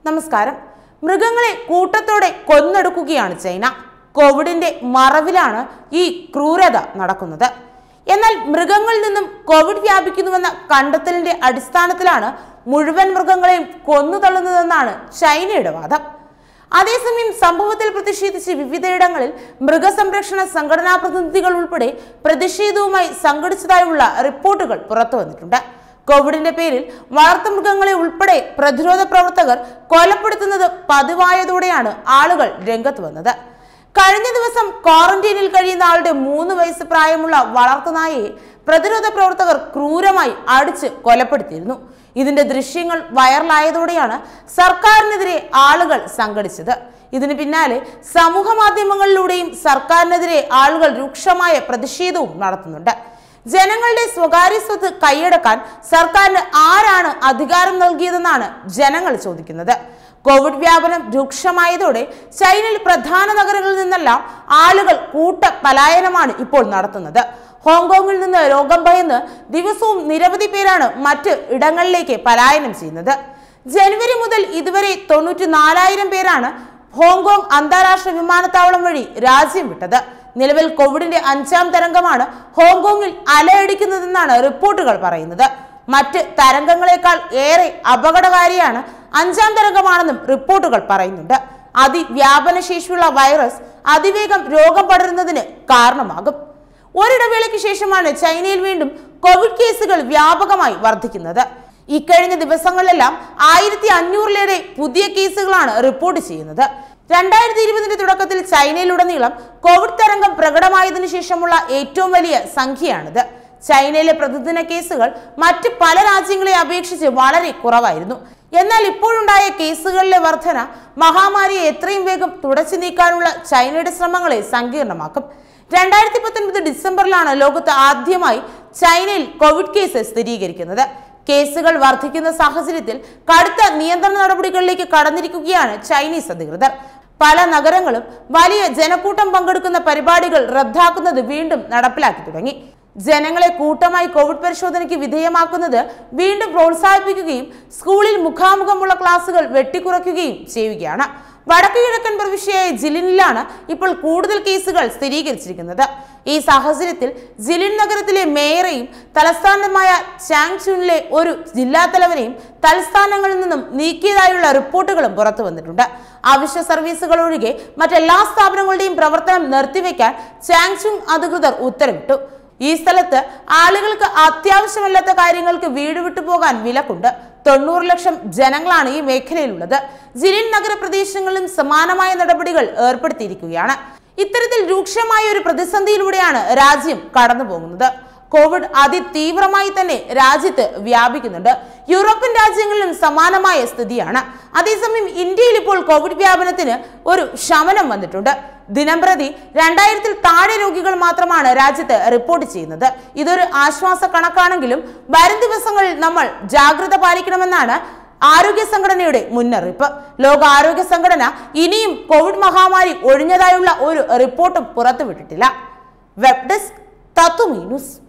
നമസ്കാരം മൃഗങ്ങളെ കൂട്ടത്തോടെ കൊന്നെടുക്കുകയാണ് ചൈന കോവിഡിന്റെ മറവിലാണ് ഈ ക്രൂരത നടക്കുന്നത് എന്നാൽ മൃഗങ്ങളിൽ നിന്നും കോവിഡ് വ്യാപിക്കുന്നുവെന്ന കണ്ടെത്തലിന്റെ അടിസ്ഥാനത്തിലാണ് മുഴുവൻ മൃഗങ്ങളെയും കൊന്നു തള്ളുന്നതെന്നാണ് ചൈനയുടെ വാദം അതേസമയം സംഭവത്തിൽ പ്രതിഷേധിച്ച് വിവിധയിടങ്ങളിൽ മൃഗസംരക്ഷണ സംഘടനാ പ്രതിനിധികൾ ഉൾപ്പെടെ പ്രതിഷേധവുമായി സംഘടിച്ചതായുള്ള റിപ്പോർട്ടുകൾ പുറത്തു വന്നിട്ടുണ്ട് കോവിഡിന്റെ പേരിൽ വളർത്തുമൃഗങ്ങളെ ഉൾപ്പെടെ പ്രതിരോധ പ്രവർത്തകർ കൊലപ്പെടുത്തുന്നത് പതിവായതോടെയാണ് ആളുകൾ രംഗത്ത് വന്നത് കഴിഞ്ഞ ദിവസം ക്വാറന്റീനിൽ കഴിയുന്ന ആളുടെ മൂന്ന് വയസ്സ് പ്രായമുള്ള വളർത്തുനായയെ പ്രതിരോധ പ്രവർത്തകർ ക്രൂരമായി അടിച്ച് കൊലപ്പെടുത്തിയിരുന്നു ഇതിന്റെ ദൃശ്യങ്ങൾ വൈറലായതോടെയാണ് സർക്കാരിനെതിരെ ആളുകൾ സംഘടിച്ചത് ഇതിന് പിന്നാലെ സമൂഹ മാധ്യമങ്ങളിലൂടെയും സർക്കാരിനെതിരെ ആളുകൾ രൂക്ഷമായ പ്രതിഷേധവും നടത്തുന്നുണ്ട് ജനങ്ങളുടെ സ്വകാര്യ സ്വത്ത് കൈയടക്കാൻ സർക്കാരിന് ആരാണ് അധികാരം നൽകിയതെന്നാണ് ജനങ്ങൾ ചോദിക്കുന്നത് കോവിഡ് വ്യാപനം രൂക്ഷമായതോടെ ചൈനയിൽ പ്രധാന നഗരങ്ങളിൽ നിന്നെല്ലാം ആളുകൾ കൂട്ട പലായനമാണ് ഇപ്പോൾ നടത്തുന്നത് ഹോങ്കോങ്ങിൽ നിന്ന് രോഗം ഭയന്ന് ദിവസവും നിരവധി പേരാണ് മറ്റ് ഇടങ്ങളിലേക്ക് പലായനം ചെയ്യുന്നത് ജനുവരി മുതൽ ഇതുവരെ തൊണ്ണൂറ്റി നാലായിരം പേരാണ് ഹോങ്കോങ് അന്താരാഷ്ട്ര വിമാനത്താവളം വഴി രാജ്യം വിട്ടത് നിലവിൽ കോവിഡിന്റെ അഞ്ചാം തരംഗമാണ് ഹോങ്കോങ്ങിൽ അലയടിക്കുന്നതെന്നാണ് റിപ്പോർട്ടുകൾ പറയുന്നത് മറ്റ് തരംഗങ്ങളെക്കാൾ ഏറെ അപകടകാരിയാണ് അഞ്ചാം തരംഗമാണെന്നും റിപ്പോർട്ടുകൾ പറയുന്നുണ്ട് അതിവ്യാപനശേഷിയുള്ള വൈറസ് അതിവേഗം രോഗം പടരുന്നതിന് കാരണമാകും ഒരിടവേളയ്ക്ക് ശേഷമാണ് ചൈനയിൽ വീണ്ടും കോവിഡ് കേസുകൾ വ്യാപകമായി വർദ്ധിക്കുന്നത് ഇക്കഴിഞ്ഞ ദിവസങ്ങളിലെല്ലാം ആയിരത്തി അഞ്ഞൂറിലേറെ പുതിയ കേസുകളാണ് റിപ്പോർട്ട് ചെയ്യുന്നത് രണ്ടായിരത്തി ഇരുപതിന്റെ തുടക്കത്തിൽ ചൈനയിലുടനീളം കോവിഡ് തരംഗം പ്രകടമായതിനു ശേഷമുള്ള ഏറ്റവും വലിയ സംഖ്യയാണിത് ചൈനയിലെ പ്രതിദിന കേസുകൾ മറ്റ് പല രാജ്യങ്ങളെ അപേക്ഷിച്ച് വളരെ കുറവായിരുന്നു എന്നാൽ ഇപ്പോഴുണ്ടായ കേസുകളിലെ വർധന മഹാമാരിയെ എത്രയും വേഗം തുടച്ചു നീക്കാനുള്ള ചൈനയുടെ ശ്രമങ്ങളെ സങ്കീർണമാക്കും രണ്ടായിരത്തി പത്തൊൻപത് ഡിസംബറിലാണ് ലോകത്ത് ആദ്യമായി ചൈനയിൽ കോവിഡ് കേസ് സ്ഥിരീകരിക്കുന്നത് കേസുകൾ വർദ്ധിക്കുന്ന സാഹചര്യത്തിൽ കടുത്ത നിയന്ത്രണ നടപടികളിലേക്ക് കടന്നിരിക്കുകയാണ് ചൈനീസ് അധികൃതർ പല നഗരങ്ങളും വലിയ ജനക്കൂട്ടം പങ്കെടുക്കുന്ന പരിപാടികൾ റദ്ദാക്കുന്നത് വീണ്ടും നടപ്പിലാക്കി തുടങ്ങി ജനങ്ങളെ കൂട്ടമായി കോവിഡ് പരിശോധനയ്ക്ക് വിധേയമാക്കുന്നത് വീണ്ടും പ്രോത്സാഹിപ്പിക്കുകയും സ്കൂളിൽ മുഖാമുഖമുള്ള ക്ലാസുകൾ വെട്ടിക്കുറയ്ക്കുകയും ചെയ്യുകയാണ് വടക്കു കിഴക്കൻ പ്രവിശ്യയായ ജിലിനിലാണ് ഇപ്പോൾ കൂടുതൽ കേസുകൾ സ്ഥിരീകരിച്ചിരിക്കുന്നത് ഈ സാഹചര്യത്തിൽ ജിലിൻ നഗരത്തിലെ മേയറെയും തലസ്ഥാനമായ ചാങ്ചുനിലെ ഒരു ജില്ലാ തലവനെയും തലസ്ഥാനങ്ങളിൽ നിന്നും നീക്കിയതായുള്ള റിപ്പോർട്ടുകളും പുറത്തു വന്നിട്ടുണ്ട് അവശ്യ സർവീസുകൾ ഒഴികെ മറ്റെല്ലാ സ്ഥാപനങ്ങളുടെയും പ്രവർത്തനം നിർത്തിവെക്കാൻ ചാങ്ചുങ് അധികൃതർ ഉത്തരവിട്ടു ഈ സ്ഥലത്ത് ആളുകൾക്ക് അത്യാവശ്യമല്ലാത്ത കാര്യങ്ങൾക്ക് വീട് വിട്ടു പോകാൻ വിലക്കുണ്ട് തൊണ്ണൂറ് ലക്ഷം ജനങ്ങളാണ് ഈ മേഖലയിലുള്ളത് ജിലിൻ നഗരപ്രദേശങ്ങളിലും സമാനമായ നടപടികൾ ഏർപ്പെടുത്തിയിരിക്കുകയാണ് ഇത്തരത്തിൽ രൂക്ഷമായ ഒരു പ്രതിസന്ധിയിലൂടെയാണ് രാജ്യം കടന്നു പോകുന്നത് കോവിഡ് അതിതീവ്രമായി തന്നെ രാജ്യത്ത് വ്യാപിക്കുന്നുണ്ട് യൂറോപ്യൻ രാജ്യങ്ങളിലും സമാനമായ സ്ഥിതിയാണ് അതേസമയം ഇന്ത്യയിൽ ഇപ്പോൾ കോവിഡ് വ്യാപനത്തിന് ഒരു ശമനം വന്നിട്ടുണ്ട് ദിനംപ്രതി രണ്ടായിരത്തിൽ താഴെ രോഗികൾ മാത്രമാണ് രാജ്യത്ത് റിപ്പോർട്ട് ചെയ്യുന്നത് ഇതൊരു ആശ്വാസ കണക്കാണെങ്കിലും വരും ദിവസങ്ങളിൽ നമ്മൾ ജാഗ്രത പാലിക്കണമെന്നാണ് ആരോഗ്യ സംഘടനയുടെ മുന്നറിയിപ്പ് ലോക ആരോഗ്യ സംഘടന ഇനിയും കോവിഡ് മഹാമാരി ഒഴിഞ്ഞതായുള്ള ഒരു റിപ്പോർട്ടും പുറത്തുവിട്ടിട്ടില്ല വെബ് ഡെസ്ക് തത്വമീ ന്യൂസ്